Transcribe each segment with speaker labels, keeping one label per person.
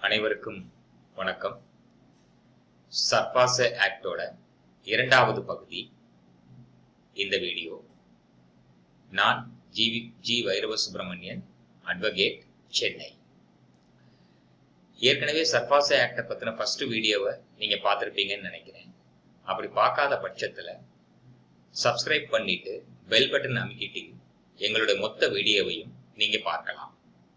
Speaker 1: அனைவருக்கும் வணக்கம் சர்பாச ஆக்டோட இரண்டாவது பகுதி இந்த வீடியோ நான் G G Vairava Subramanian advocate Chennai ஏற்கனவே சர்பாச ஆக்டை பற்றின ஃபர்ஸ்ட் வீடியோவை நீங்கள் பார்த்துருப்பீங்கன்னு நினைக்கிறேன் அப்படி பார்க்காத பட்சத்தில் சப்ஸ்கிரைப் பண்ணிட்டு பெல் பட்டன் அமைக்கிட்டு எங்களுடைய மொத்த வீடியோவையும் நீங்கள் பார்க்கலாம்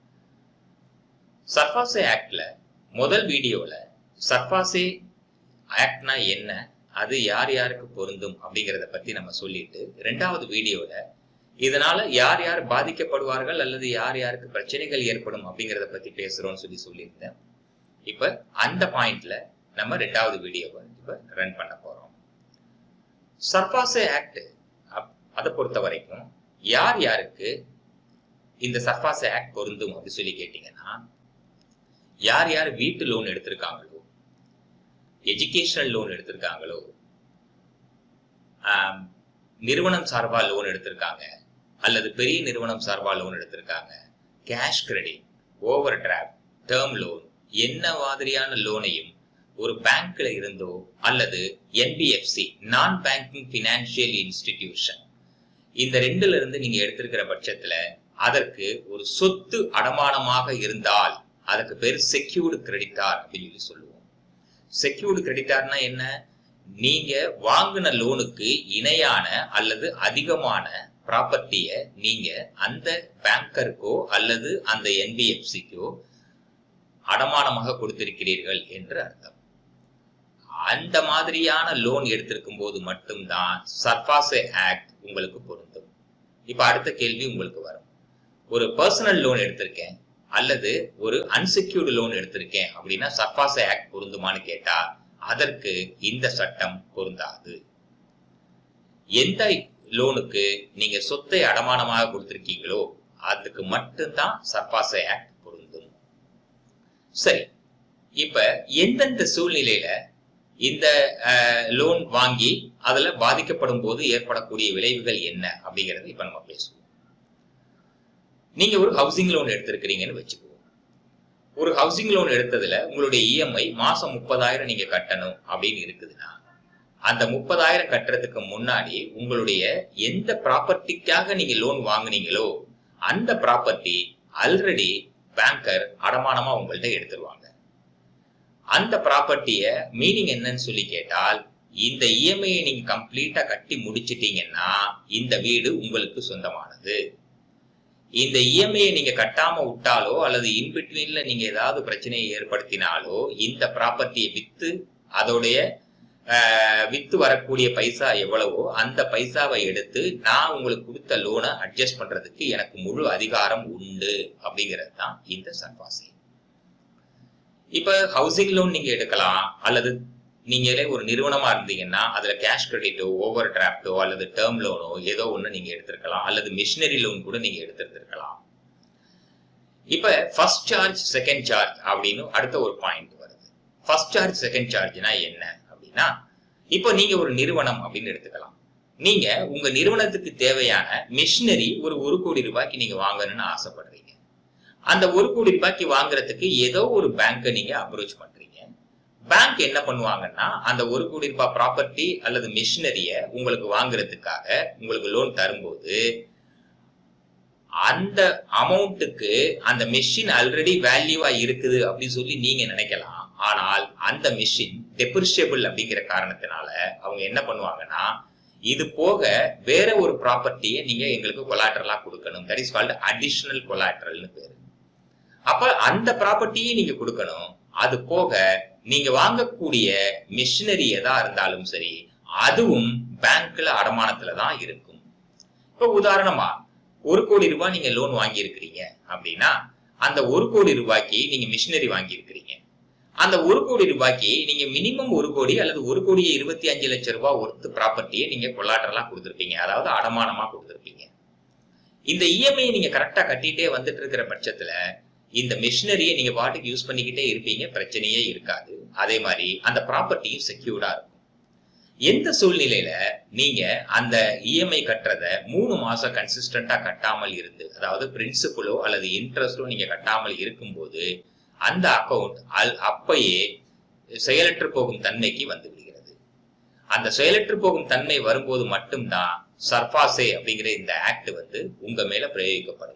Speaker 1: சர்பாசே ஆக்ட்ல முதல் வீடியோல சர்பாசே ஆக்ட்னா என்ன அது யார் யாருக்கு பொருந்தும் அப்படிங்கிறத பத்தி நம்ம சொல்லிட்டு ரெண்டாவது வீடியோல இதனால யார் யார் பாதிக்கப்படுவார்கள் அல்லது யார் யாருக்கு பிரச்சனைகள் ஏற்படும் அப்படிங்கிறத பத்தி பேசுறோம்னு சொல்லி சொல்லியிருந்தேன் இப்ப அந்த பாயிண்ட்ல நம்ம ரெண்டாவது வீடியோவை இப்ப ரன் பண்ண போறோம் சர்பாசே ஆக்ட் அதை பொறுத்த வரைக்கும் யார் யாருக்கு இந்த சர்பாசே ஆக்ட் பொருந்தும் அப்படி சொல்லி கேட்டீங்கன்னா யார் யார் வீட்டு லோன் எடுத்திருக்காங்களோ எஜுகேஷனல் லோன் எடுத்திருக்காங்களோ நிறுவனம் சார்பா லோன் எடுத்திருக்காங்க அல்லது பெரிய நிறுவனம் சார்பா லோன் எடுத்திருக்காங்க cash credit overdraft term loan என்ன மாதிரியான லோனையும் ஒரு பேங்க்ல இருந்தோ அல்லது என்பிஎஃப்சி நான் பேங்கிங் பினான்சியல் இன்ஸ்டிடியூஷன் இந்த ரெண்டுல இருந்து நீங்க எடுத்திருக்கிற பட்சத்துல அதற்கு ஒரு சொத்து அடமானமாக இருந்தால் அதுக்கு பேர் செக்யூர்டு கிரெடிட்டார் அப்படின்னு சொல்லி சொல்லுவோம் செக்யூர்டு கிரெடிட்டார்னா என்ன நீங்க வாங்கின லோனுக்கு இணையான அல்லது அதிகமான ப்ராப்பர்ட்டிய நீங்க அந்த பேங்கருக்கோ அல்லது அந்த என்பிஎஃப்சிக்கோ அடமானமாக கொடுத்திருக்கிறீர்கள் என்று அர்த்தம் அந்த மாதிரியான லோன் எடுத்திருக்கும் போது மட்டும்தான் சர்பாசே ஆக்ட் உங்களுக்கு பொருந்தும் இப்ப அடுத்த கேள்வி உங்களுக்கு வரும் ஒரு பர்சனல் லோன் எடுத்திருக்கேன் அல்லது ஒரு அன்செக்யூர்டு லோன் எடுத்திருக்கேன் அப்படின்னா சர்பாசே ஆக்ட் பொருந்துமான்னு கேட்டா அதற்கு இந்த சட்டம் பொருந்தாது எந்த லோனுக்கு நீங்க சொத்தை அடமானமாக கொடுத்திருக்கீங்களோ அதுக்கு மட்டும்தான் சர்பாசே ஆக்ட் பொருந்தும் சரி இப்ப எந்தெந்த சூழ்நிலையில இந்த லோன் வாங்கி அதுல பாதிக்கப்படும் போது ஏற்படக்கூடிய விளைவுகள் என்ன அப்படிங்கறத இப்ப நம்ம பேசுவோம் நீங்க ஒரு ஹவுசிங் லோன் எடுத்திருக்கிறீங்கன்னு வச்சுக்குவோம் ஒரு ஹவுசிங் லோன் எடுத்ததுல உங்களுடைய இஎம்ஐ மாசம் முப்பதாயிரம் நீங்க கட்டணும் அப்படின்னு இருக்குதுன்னா அந்த முப்பதாயிரம் கட்டுறதுக்கு முன்னாடி உங்களுடைய எந்த ப்ராப்பர்ட்டிக்காக நீங்க லோன் வாங்குனீங்களோ அந்த ப்ராப்பர்ட்டி ஆல்ரெடி பேங்கர் அடமானமா உங்கள்ட்ட எடுத்துருவாங்க அந்த ப்ராப்பர்ட்டிய மீனிங் என்னன்னு சொல்லி கேட்டால் இந்த இஎம்ஐயை நீங்க கம்ப்ளீட்டா கட்டி முடிச்சிட்டீங்கன்னா இந்த வீடு உங்களுக்கு சொந்தமானது இந்த இஎம்ஐயை நீங்க கட்டாம விட்டாலோ அல்லது இன்பிட்வீன்ல நீங்க ஏதாவது பிரச்சனையை ஏற்படுத்தினாலோ இந்த ப்ராப்பர்ட்டியை வித்து அதோடைய வித்து வரக்கூடிய பைசா எவ்வளவோ அந்த பைசாவை எடுத்து நான் உங்களுக்கு கொடுத்த லோனை அட்ஜஸ்ட் பண்றதுக்கு எனக்கு முழு அதிகாரம் உண்டு அப்படிங்கிறது தான் இந்த சர்பாசி இப்ப ஹவுசிங் லோன் நீங்க எடுக்கலாம் அல்லது நீங்களே ஒரு நிறுவனமா இருந்தீங்கன்னா அதுல கேஷ் கிரெடிட்டோ ஓவர் டிராப்டோ அல்லது டேர்ம் லோனோ ஏதோ ஒண்ணு நீங்க எடுத்திருக்கலாம் அல்லது மிஷினரி லோன் கூட நீங்க எடுத்திருந்திருக்கலாம் இப்ப ஃபர்ஸ்ட் சார்ஜ் செகண்ட் சார்ஜ் அப்படின்னு அடுத்த ஒரு பாயிண்ட் வருது ஃபர்ஸ்ட் சார்ஜ் செகண்ட் சார்ஜ்னா என்ன அப்படின்னா இப்போ நீங்க ஒரு நிறுவனம் அப்படின்னு எடுத்துக்கலாம் நீங்க உங்க நிறுவனத்துக்கு தேவையான மிஷினரி ஒரு ஒரு கோடி ரூபாய்க்கு நீங்க வாங்கணும்னு ஆசைப்படுறீங்க அந்த ஒரு கோடி ரூபாய்க்கு வாங்குறதுக்கு ஏதோ ஒரு பேங்கை நீங்க அப்ரோச் பண்றீங்க பேங்க் என்ன பண்ணுவாங்கன்னா அந்த ஒரு கோடி ரூபாய் ப்ராப்பர்ட்டி அல்லது மிஷினரிய உங்களுக்கு வாங்குறதுக்காக உங்களுக்கு லோன் தரும்போது அந்த அமௌண்ட்டுக்கு அந்த மெஷின் ஆல்ரெடி வேல்யூவா இருக்குது அப்படின்னு சொல்லி நீங்க நினைக்கலாம் ஆனால் அந்த மிஷின் டெப்ரிஷியபிள் அப்படிங்கிற காரணத்தினால அவங்க என்ன பண்ணுவாங்கன்னா இது போக வேற ஒரு ப்ராப்பர்ட்டியை நீங்க எங்களுக்கு கொலாட்ரலா கொடுக்கணும் தட் இஸ் கால்டு அடிஷனல் கொலாட்ரல்னு பேரு அப்ப அந்த ப்ராப்பர்ட்டியை நீங்க கொடுக்கணும் அது போக நீங்க வாங்கக்கூடிய மிஷினரி எதா இருந்தாலும் சரி அதுவும் பேங்க்ல அடமானத்துல தான் இருக்கும் இப்ப உதாரணமா ஒரு கோடி ரூபாய் நீங்க லோன் வாங்கி இருக்கிறீங்க அப்படின்னா அந்த ஒரு கோடி ரூபாய்க்கு நீங்க மிஷினரி வாங்கி இருக்கிறீங்க அந்த ஒரு கோடி ரூபாய்க்கு நீங்க மினிமம் ஒரு கோடி அல்லது ஒரு கோடி இருபத்தி அஞ்சு லட்சம் ரூபாய் ஒர்த்து ப்ராப்பர்ட்டியை நீங்க கொள்ளாட்டரலா கொடுத்துருப்பீங்க அதாவது அடமானமா கொடுத்துருப்பீங்க இந்த இஎம்ஐ நீங்க கரெக்டா கட்டிட்டே வந்துட்டு இருக்கிற பட்சத்துல இந்த மிஷினரியை நீங்க பாட்டுக்கு யூஸ் பண்ணிக்கிட்டே இருப்பீங்க பிரச்சனையே இருக்காது அதே மாதிரி அந்த ப்ராப்பர்ட்டியும் செக்யூர்டா இருக்கும் எந்த சூழ்நிலையில நீங்க அந்த இஎம்ஐ கட்டுறத மூணு மாசம் கன்சிஸ்டண்டா கட்டாமல் இருந்து அதாவது பிரின்சிபலோ அல்லது இன்ட்ரெஸ்டோ நீங்க கட்டாமல் இருக்கும்போது அந்த அக்கவுண்ட் அல் அப்பயே செயலற்று போகும் தன்மைக்கு வந்து விடுகிறது அந்த செயலற்று போகும் தன்மை வரும்போது மட்டும்தான் சர்பாசே அப்படிங்கிற இந்த ஆக்ட் வந்து உங்க மேல பிரயோகிக்கப்படும்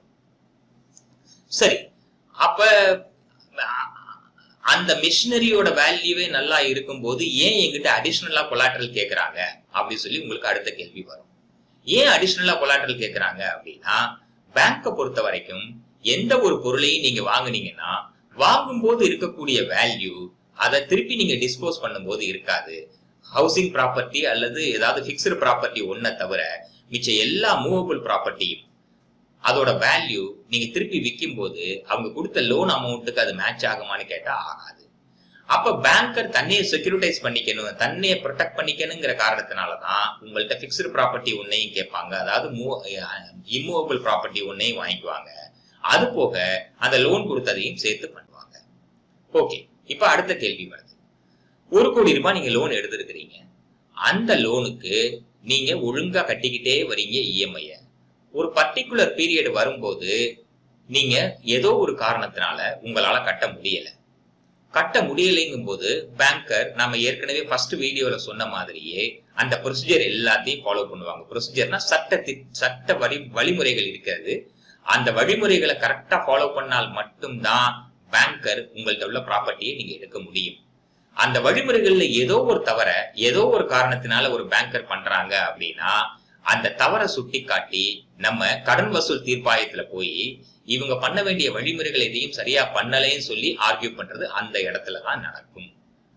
Speaker 1: சரி அப்ப அ- அந்த மிஷினரியோட வேல்யூவே நல்லா இருக்கும்போது ஏன் எங்கிட்ட அடிஷ்னலா கொலாட்ரல் கேக்குறாங்க அப்படி சொல்லி உங்களுக்கு அடுத்த கேள்வி வரும் ஏன் அடிஷ்னலா கொலாட்ரல் கேக்குறாங்க அப்படின்னா பேங்கை பொறுத்த வரைக்கும் எந்த ஒரு பொருளையும் நீங்க வாங்குனீங்கன்னா வாங்கும்போது இருக்கக்கூடிய வேல்யூ அதை திருப்பி நீங்க டிஸ்போஸ் பண்ணும்போது இருக்காது ஹவுசிங் ப்ராப்பர்ட்டி அல்லது ஏதாவது ஃபிக்ஸ்டு ப்ராப்பர்ட்டி ஒன்றை தவிர மிச்ச எல்லா மூவபிள் ப்ராப்பர்ட்டியும் அதோட வேல்யூ நீங்க திருப்பி விற்கும் போது அவங்க கொடுத்த லோன் அமௌண்ட்டுக்கு அது மேட்ச் ஆகுமான்னு கேட்டா ஆகாது அப்ப பேங்கர் தன்னையை செக்யூரிட்டைஸ் பண்ணிக்கணும் தன்னையை ப்ரொடெக்ட் பண்ணிக்கணுங்கிற காரணத்தினால தான் உங்கள்ட்ட ஃபிக்ஸ்டு ப்ராப்பர்ட்டி ஒன்னையும் கேட்பாங்க அதாவது இம்மூவபிள் ப்ராப்பர்ட்டி ஒன்னையும் வாங்கிக்குவாங்க அது போக அந்த லோன் கொடுத்ததையும் சேர்த்து பண்ணுவாங்க ஓகே இப்ப அடுத்த கேள்வி வருது ஒரு கோடி ரூபாய் நீங்க லோன் எடுத்திருக்கிறீங்க அந்த லோனுக்கு நீங்க ஒழுங்கா கட்டிக்கிட்டே வரீங்க இஎம்ஐய ஒரு பர்டிகுலர் பீரியட் வரும்போது நீங்க ஏதோ ஒரு காரணத்தினால உங்களால கட்ட முடியல கட்ட முடியலைங்கும் போது பேங்கர் நாம ஏற்கனவே ஃபர்ஸ்ட் வீடியோல சொன்ன மாதிரியே அந்த ப்ரொசீஜர் எல்லாத்தையும் ஃபாலோ பண்ணுவாங்க ப்ரொசீஜர்னா சட்ட தி- சட்ட வழி வழிமுறைகள் இருக்கிறது அந்த வழிமுறைகளை கரெக்டா ஃபாலோ பண்ணால் மட்டும்தான் பேங்கர் உங்கள்ட்ட உள்ள ப்ராப்பர்ட்டியை நீங்க எடுக்க முடியும் அந்த வழிமுறைகள்ல ஏதோ ஒரு தவற ஏதோ ஒரு காரணத்தினால ஒரு பேங்கர் பண்றாங்க அப்படின்னா அந்த தவறை சுட்டி காட்டி நம்ம கடன் வசூல் தீர்ப்பாயத்துல போய் இவங்க பண்ண வேண்டிய வழிமுறைகள் எதையும் சரியா பண்ணலைன்னு சொல்லி ஆர்கியூ பண்றது அந்த இடத்துல தான் நடக்கும்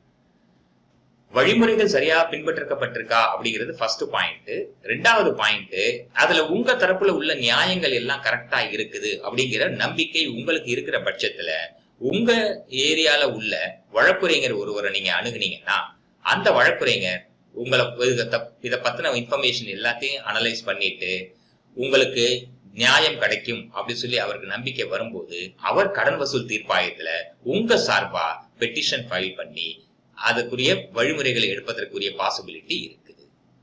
Speaker 1: வழிமுறைகள் சரியா பின்பற்றப்பட்டிருக்கா அப்படிங்கிறது ஃபர்ஸ்ட் பாயிண்ட் ரெண்டாவது பாயிண்ட் அதுல உங்க தரப்புல உள்ள நியாயங்கள் எல்லாம் கரெக்டா இருக்குது அப்படிங்கிற நம்பிக்கை உங்களுக்கு இருக்கிற பட்சத்துல உங்க ஏரியால உள்ள வழக்குரைஞர் ஒருவரை நீங்க அணுகுனீங்கன்னா அந்த வழக்குரைஞர் உங்களை இத தப்- இத பத்தின இன்ஃபர்மேஷன் எல்லாத்தையும் அனலைஸ் பண்ணிட்டு உங்களுக்கு நியாயம் கிடைக்கும் அப்படின்னு சொல்லி அவருக்கு நம்பிக்கை வரும்போது அவர் கடன் வசூல் தீர்ப்பாயத்துல உங்க சார்பா பெட்டிஷன் ஃபைல் பண்ணி அதுக்குரிய வழிமுறைகளை எடுப்பதற்குரிய பாசிபிலிட்டி இருக்குது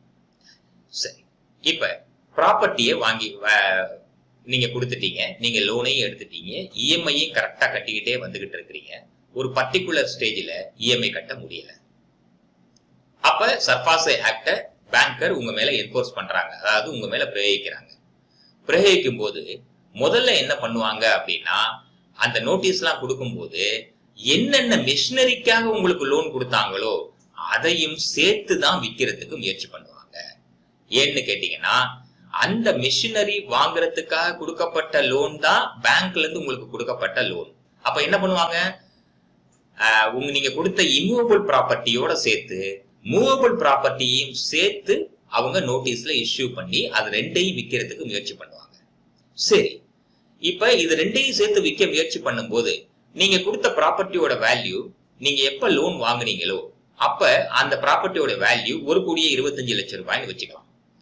Speaker 1: சரி இப்ப ப்ராப்பர்ட்டியை வாங்கி வ- நீங்க கொடுத்துட்டீங்க நீங்க லோனையும் எடுத்துட்டீங்க இஎம்ஐயும் கரெக்டா கட்டிக்கிட்டே வந்துகிட்டு இருக்கிறீங்க ஒரு பர்டிகுலர் ஸ்டேஜ்ல இஎம்ஐ கட்ட முடியல அப்ப சர்பாசே ஆக்ட பேங்கர் உங்க மேல என்ஃபோர்ஸ் பண்றாங்க அதாவது உங்க மேல பிரயோகிக்கிறாங்க பிரயோகிக்கும் போது முதல்ல என்ன பண்ணுவாங்க அப்படின்னா அந்த நோட்டீஸ்லாம் கொடுக்கும்போது என்னென்ன மிஷினரிக்காக உங்களுக்கு லோன் கொடுத்தாங்களோ அதையும் சேர்த்து தான் விற்கிறதுக்கு முயற்சி பண்ணுவாங்க ஏன்னு கேட்டீங்கன்னா அந்த மிஷினரி வாங்குறதுக்காக கொடுக்கப்பட்ட லோன் தான் பேங்க்ல இருந்து உங்களுக்கு கொடுக்கப்பட்ட லோன் அப்ப என்ன பண்ணுவாங்க ஆஹ் உங்க நீங்க கொடுத்த இம்மூவபிள் ப்ராப்பர்ட்டியோட சேர்த்து மூவபிள் ப்ராப்பர்ட்டியையும் சேர்த்து அவங்க நோட்டீஸ்ல இஷ்யூ பண்ணி அது ரெண்டையும் விற்கிறதுக்கு முயற்சி பண்ணுவாங்க சரி இப்ப இது ரெண்டையும் சேர்த்து விற்க முயற்சி பண்ணும்போது நீங்க கொடுத்த ப்ராப்பர்ட்டியோட வேல்யூ நீங்க எப்ப லோன் வாங்குனீங்களோ அப்ப அந்த ப்ராப்பர்ட்டியோட வேல்யூ ஒரு கோடியே இருபத்தஞ்சு லட்சம் ரூபாய்னு வச்சுக்கலாம்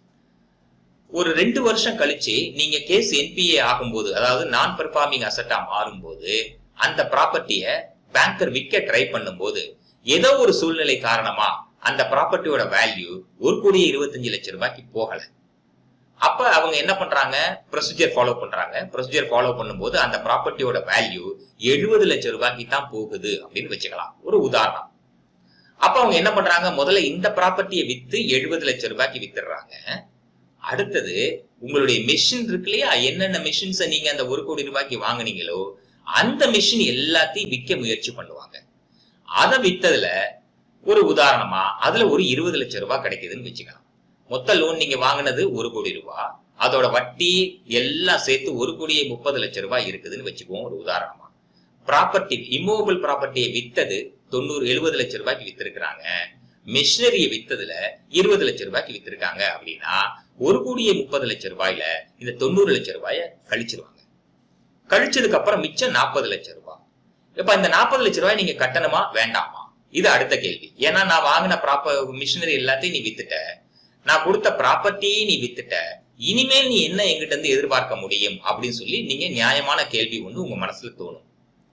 Speaker 1: ஒரு ரெண்டு வருஷம் கழிச்சு நீங்க கேஸ் என்பிஏ ஆகும்போது அதாவது நான் பெர்ஃபார்மிங் அசட்டா மாறும்போது அந்த ப்ராப்பர்ட்டிய பேங்கர் விற்க ட்ரை பண்ணும்போது ஏதோ ஒரு சூழ்நிலை காரணமா அந்த ப்ராப்பர்ட்டியோட வேல்யூ ஒரு கோடியே இருபத்தஞ்சு லட்சம் ரூபாய்க்கு போகல அப்ப அவங்க என்ன பண்றாங்க ப்ரொசீஜர் ஃபாலோ பண்றாங்க ப்ரொசீஜர் ஃபாலோ பண்ணும்போது அந்த ப்ராப்பர்ட்டியோட வேல்யூ எழுபது லட்சம் ரூபாய்க்கு தான் போகுது அப்படின்னு வச்சுக்கலாம் ஒரு உதாரணம் அப்ப அவங்க என்ன பண்றாங்க முதல்ல இந்த ப்ராப்பர்ட்டியை வித்து எழுபது லட்சம் ரூபாய்க்கு வித்துடுறாங்க அடுத்தது உங்களுடைய மிஷின் இருக்கு இல்லையா என்னென்ன மிஷின்ஸை நீங்க அந்த ஒரு கோடி ரூபாய்க்கு வாங்குனீங்களோ அந்த மிஷின் எல்லாத்தையும் விற்க முயற்சி பண்ணுவாங்க அதை வித்ததுல ஒரு உதாரணமா அதுல ஒரு இருபது லட்சம் ரூபாய் கிடைக்குதுன்னு வச்சுக்கலாம் மொத்த லோன் நீங்க வாங்கினது ஒரு கோடி ரூபாய் அதோட வட்டி எல்லாம் சேர்த்து ஒரு கோடியே முப்பது லட்சம் ரூபாய் இருக்குதுன்னு வச்சுக்குவோம் ஒரு உதாரணமா ப்ராப்பர்ட்டி இம்மூவபிள் ப்ராப்பர்ட்டியை வித்தது தொண்ணூறு எழுபது லட்சம் ரூபாய்க்கு வித்திருக்கிறாங்க மிஷினரியை வித்ததுல இருபது லட்சம் ரூபாய்க்கு வித்திருக்காங்க அப்படின்னா ஒரு கோடியே முப்பது லட்சம் ரூபாயில இந்த தொண்ணூறு லட்சம் ரூபாய கழிச்சிருவாங்க கழிச்சதுக்கு அப்புறம் மிச்சம் நாற்பது லட்சம் ரூபாய் இப்ப இந்த நாற்பது லட்சம் ரூபாய் நீங்க கட்டணுமா வேண்டாமா இது அடுத்த கேள்வி ஏன்னா நான் வாங்கின ப்ராப்பர் மிஷினரி எல்லாத்தையும் நீ வித்துட்ட நான் கொடுத்த ப்ராப்பர்ட்டியை நீ வித்துட்ட இனிமேல் நீ என்ன எங்கிட்ட இருந்து எதிர்பார்க்க முடியும் அப்படின்னு சொல்லி நீங்க நியாயமான கேள்வி ஒண்ணு உங்க மனசுல தோணும்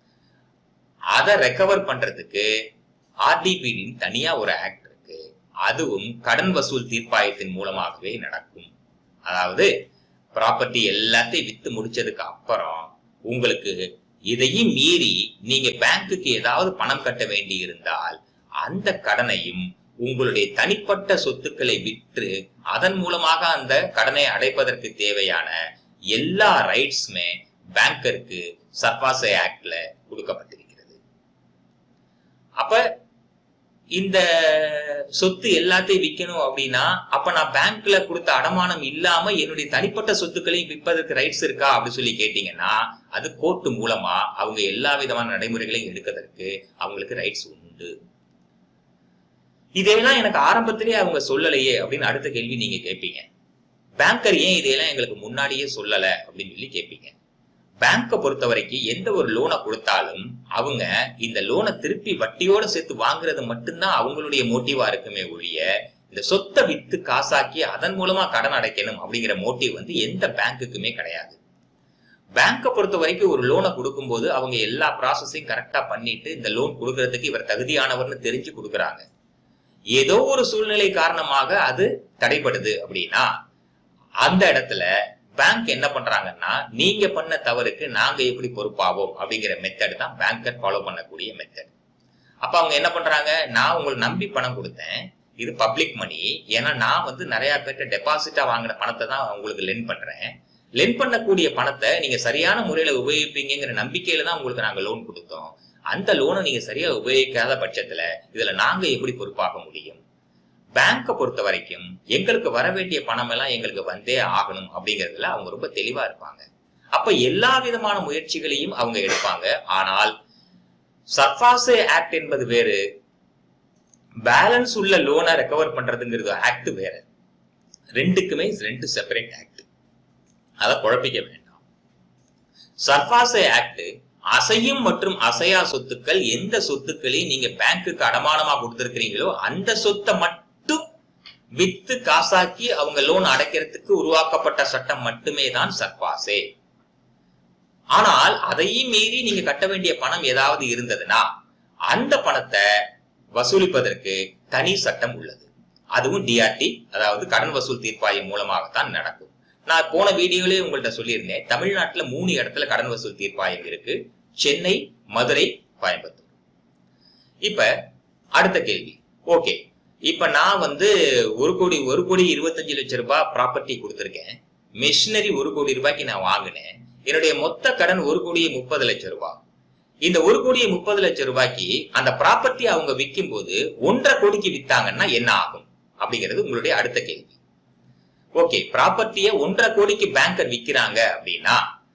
Speaker 1: அதை ரெக்கவர் பண்றதுக்கு ஆர்டிபிடின்னு தனியா ஒரு ஆக்ட் இருக்கு அதுவும் கடன் வசூல் தீர்ப்பாயத்தின் மூலமாகவே நடக்கும் அதாவது ப்ராப்பர்ட்டி எல்லாத்தையும் வித்து முடிச்சதுக்கு அப்புறம் உங்களுக்கு இதையும் மீறி நீங்க பேங்க்குக்கு ஏதாவது பணம் கட்ட வேண்டி இருந்தால் அந்த கடனையும் உங்களுடைய தனிப்பட்ட சொத்துக்களை விற்று அதன் மூலமாக அந்த கடனை அடைப்பதற்கு தேவையான எல்லா ரைட்ஸுமே பேங்கருக்கு சர்பாசை ஆக்ட்ல கொடுக்கப்பட்டிருக்கிறது அப்ப இந்த சொத்து எல்லாத்தையும் விற்கணும் அப்படின்னா அப்ப நான் பேங்க்ல கொடுத்த அடமானம் இல்லாம என்னுடைய தனிப்பட்ட சொத்துக்களையும் விற்பதற்கு ரைட்ஸ் இருக்கா அப்படி சொல்லி கேட்டீங்கன்னா அது கோர்ட்டு மூலமா அவங்க எல்லா விதமான நடைமுறைகளையும் எடுக்கிறதுக்கு அவங்களுக்கு ரைட்ஸ் உண்டு இதையெல்லாம் எனக்கு ஆரம்பத்திலேயே அவங்க சொல்லலையே அப்படின்னு அடுத்த கேள்வி நீங்க கேட்பீங்க பேங்கர் ஏன் இதையெல்லாம் எங்களுக்கு முன்னாடியே சொல்லல அப்படின்னு சொல்லி கேட்பீங்க பேங்கை பொறுத்த வரைக்கும் எந்த ஒரு லோனை கொடுத்தாலும் அவங்க இந்த லோனை திருப்பி வட்டியோட சேர்த்து வாங்குறது மட்டும்தான் அவங்களுடைய மோட்டிவா இருக்குமே ஒழிய இந்த சொத்தை வித்து காசாக்கி அதன் மூலமா கடன் அடைக்கணும் அப்படிங்கிற மோட்டிவ் வந்து எந்த பேங்க்குக்குமே கிடையாது பேங்கை பொறுத்த வரைக்கும் ஒரு லோனை கொடுக்கும்போது அவங்க எல்லா ப்ராசஸையும் கரெக்டா பண்ணிட்டு இந்த லோன் கொடுக்கறதுக்கு இவர் தகுதியானவர்னு தெரிஞ்சு கொடுக்குறாங்க ஏதோ ஒரு சூழ்நிலை காரணமாக அது தடைப்படுது அப்படின்னா அந்த இடத்துல பேங்க் என்ன பண்றாங்கன்னா நீங்க பண்ண தவறுக்கு நாங்க எப்படி பொறுப்பாவோம் அப்படிங்கிற மெத்தட் தான் பேங்கர் ஃபாலோ பண்ணக்கூடிய மெத்தட் அப்ப அவங்க என்ன பண்றாங்க நான் உங்களை நம்பி பணம் கொடுத்தேன் இது பப்ளிக் மணி ஏன்னா நான் வந்து நிறைய பேர்ட்ட டெபாசிட்டா வாங்கின பணத்தை தான் உங்களுக்கு லென் பண்றேன் லென் பண்ணக்கூடிய பணத்தை நீங்க சரியான முறையில உபயோகிப்பீங்கிற நம்பிக்கையில தான் உங்களுக்கு நாங்க லோன் கொடுத்தோம் அந்த லோனை நீங்க சரியா உபயோகிக்காத பட்சத்துல இதுல நாங்க எப்படி பொறுப்பாக முடியும் பேங்கை பொறுத்த வரைக்கும் எங்களுக்கு வர வேண்டிய பணம் எல்லாம் எங்களுக்கு வந்தே ஆகணும் அப்படிங்கறதுல அவங்க ரொம்ப தெளிவா இருப்பாங்க அப்ப எல்லா விதமான முயற்சிகளையும் அவங்க எடுப்பாங்க ஆனால் சர்பாசே ஆக்ட் என்பது வேறு பேலன்ஸ் உள்ள லோனை ரெக்கவர் பண்றதுங்கிறது ஆக்ட் வேற ரெண்டுக்குமே ரெண்டு செப்பரேட் ஆக்ட் அதை குழப்பிக்க வேண்டாம் சர்பாசே ஆக்ட் அசையும் மற்றும் அசையா சொத்துக்கள் எந்த சொத்துக்களையும் நீங்க பேங்க்குக்கு அடமானமா கொடுத்திருக்கிறீங்களோ அந்த சொத்தை மட்டும் வித்து காசாக்கி அவங்க லோன் அடைக்கிறதுக்கு உருவாக்கப்பட்ட சட்டம் மட்டுமே தான் சர்பாசே ஆனால் அதையும் மீறி நீங்க கட்ட வேண்டிய பணம் ஏதாவது இருந்ததுன்னா அந்த பணத்தை வசூலிப்பதற்கு தனி சட்டம் உள்ளது அதுவும் டிஆர்டி அதாவது கடன் வசூல் தீர்ப்பாயம் மூலமாகத்தான் நடக்கும் நான் போன வீடியோலயே உங்கள்ட்ட சொல்லியிருந்தேன் தமிழ்நாட்டுல மூணு இடத்துல கடன் வசூல் தீர்ப்பாயம் இருக்கு சென்னை மதுரை கோயம்புத்தூர் இப்ப அடுத்த கேள்வி ஓகே இப்ப நான் வந்து ஒரு கோடி ஒரு கோடி இருபத்தஞ்சு லட்சம் ரூபாய் ப்ராப்பர்ட்டி கொடுத்துருக்கேன் மிஷினரி ஒரு கோடி ரூபாய்க்கு நான் வாங்கினேன் என்னுடைய மொத்த கடன் ஒரு கோடியே முப்பது லட்சம் ரூபாய் இந்த ஒரு கோடியே முப்பது லட்சம் ரூபாய்க்கு அந்த ப்ராப்பர்ட்டி அவங்க விற்கும் போது ஒன்றரை கோடிக்கு வித்தாங்கன்னா என்ன ஆகும் அப்படிங்கிறது உங்களுடைய அடுத்த கேள்வி ஓகே ப்ராப்பர்ட்டியை ஒன்றரை கோடிக்கு பேங்கர் விற்கிறாங்க அப்படின்னா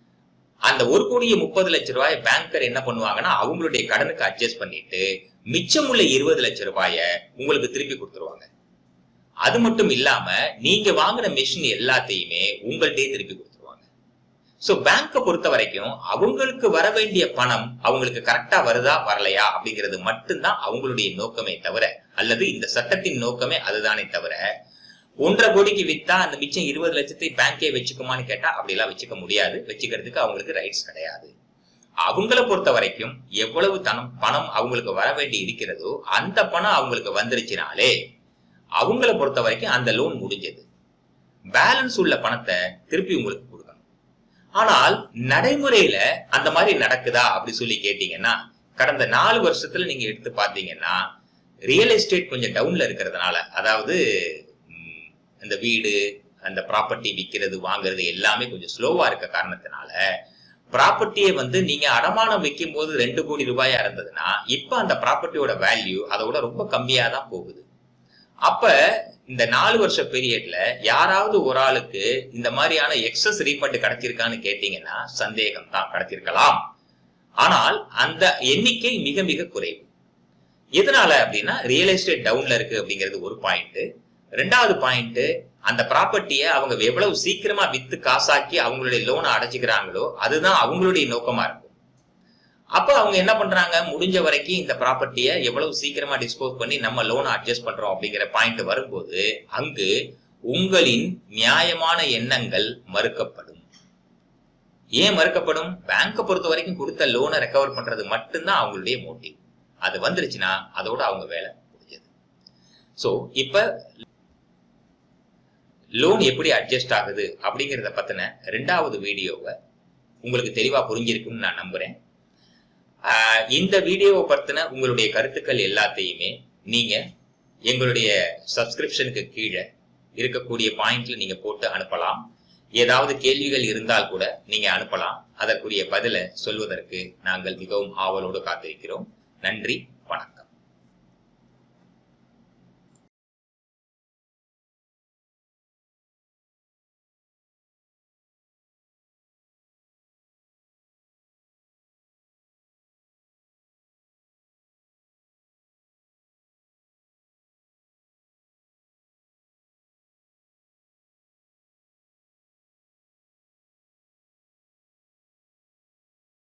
Speaker 1: அந்த ஒரு கோடியே முப்பது லட்சம் ரூபாய் பேங்கர் என்ன பண்ணுவாங்கன்னா அவங்களுடைய கடனுக்கு அட்ஜஸ்ட் பண்ணிட்டு மிச்சமுள்ள இருபது லட்சம் ரூபாய உங்களுக்கு திருப்பி கொடுத்துருவாங்க அது மட்டும் இல்லாம நீங்க வாங்கின மெஷின் எல்லாத்தையுமே உங்கள்கிட்டயே திருப்பி கொடுத்துருவாங்க சோ பேங்கை பொறுத்த வரைக்கும் அவங்களுக்கு வர வேண்டிய பணம் அவங்களுக்கு கரெக்டா வருதா வரலையா அப்படிங்கிறது மட்டும்தான் அவங்களுடைய நோக்கமே தவிர அல்லது இந்த சட்டத்தின் நோக்கமே அதுதானே தவிர ஒன்றரை கோடிக்கு வித்தா அந்த மிச்சம் இருபது லட்சத்தை பேங்கே வச்சுக்குமான்னு கேட்டா அப்படிலாம் வச்சுக்க முடியாது வச்சுக்கிறதுக்கு அவங்களுக்கு ரைட்ஸ் கிடையாது அவங்கள பொறுத்த வரைக்கும் எவ்வளவு தனம் பணம் அவங்களுக்கு வர வேண்டி இருக்கிறதோ அந்த பணம் அவங்களுக்கு வந்துருச்சுனாலே அவங்கள பொறுத்த வரைக்கும் அந்த லோன் முடிஞ்சது பேலன்ஸ் உள்ள பணத்தை திருப்பி உங்களுக்கு கொடுக்கணும் ஆனால் நடைமுறையில அந்த மாதிரி நடக்குதா அப்படி சொல்லி கேட்டீங்கன்னா கடந்த நாலு வருஷத்துல நீங்க எடுத்து பார்த்தீங்கன்னா ரியல் எஸ்டேட் கொஞ்சம் டவுன்ல இருக்கிறதுனால அதாவது ம், இந்த வீடு அந்த ப்ராப்பர்ட்டி விற்கிறது வாங்குறது எல்லாமே கொஞ்சம் ஸ்லோவா இருக்க காரணத்தினால ப்ராப்பர்ட்டியை வந்து நீங்க அடமானம் வைக்கும் போது ரெண்டு கோடி ரூபாயா இருந்ததுன்னா இப்ப அந்த ப்ராப்பர்ட்டியோட வேல்யூ அதோட ரொம்ப கம்மியா தான் போகுது அப்ப இந்த நாலு வருஷ பீரியட்ல யாராவது ஒரு ஆளுக்கு இந்த மாதிரியான எக்ஸஸ் ரீஃபண்ட் கிடைச்சிருக்கான்னு கேட்டீங்கன்னா சந்தேகம் தான் கிடைச்சிருக்கலாம் ஆனால் அந்த எண்ணிக்கை மிக மிக குறைவு எதனால அப்படின்னா ரியல் எஸ்டேட் டவுன்ல இருக்கு அப்படிங்கிறது ஒரு பாயிண்ட் ரெண்டாவது பாயிண்ட் அந்த ப்ராப்பர்ட்டியை அவங்க எவ்வளவு சீக்கிரமா வித்து காசாக்கி அவங்களுடைய லோனை அடைச்சிக்கிறாங்களோ அதுதான் அவங்களுடைய நோக்கமா இருக்கும் அப்ப அவங்க என்ன பண்றாங்க முடிஞ்ச வரைக்கும் இந்த ப்ராப்பர்ட்டியை எவ்வளவு சீக்கிரமா டிஸ்போஸ் பண்ணி நம்ம லோனை அட்ஜஸ்ட் பண்றோம் அப்படிங்கிற பாயிண்ட் வரும்போது அங்கு உங்களின் நியாயமான எண்ணங்கள் மறுக்கப்படும் ஏன் மறுக்கப்படும் பேங்கை பொறுத்த வரைக்கும் கொடுத்த லோனை ரெக்கவர் பண்றது மட்டும்தான் அவங்களுடைய மோட்டிவ் அது வந்துருச்சுன்னா அதோட அவங்க வேலை முடிஞ்சது சோ இப்ப லோன் எப்படி அட்ஜஸ்ட் ஆகுது அப்படிங்கிறத பத்தின ரெண்டாவது வீடியோவை உங்களுக்கு தெளிவா புரிஞ்சிருக்கும்னு நான் நம்புறேன் ஆஹ் இந்த வீடியோவை பத்தின உங்களுடைய கருத்துக்கள் எல்லாத்தையுமே நீங்க எங்களுடைய சப்ஸ்கிரிப்ஷனுக்கு கீழே இருக்கக்கூடிய பாயிண்ட்ல நீங்க போட்டு அனுப்பலாம் ஏதாவது கேள்விகள் இருந்தால் கூட நீங்க அனுப்பலாம் அதற்குரிய பதிலை சொல்வதற்கு நாங்கள் மிகவும் ஆவலோடு காத்திருக்கிறோம் நன்றி வணக்கம்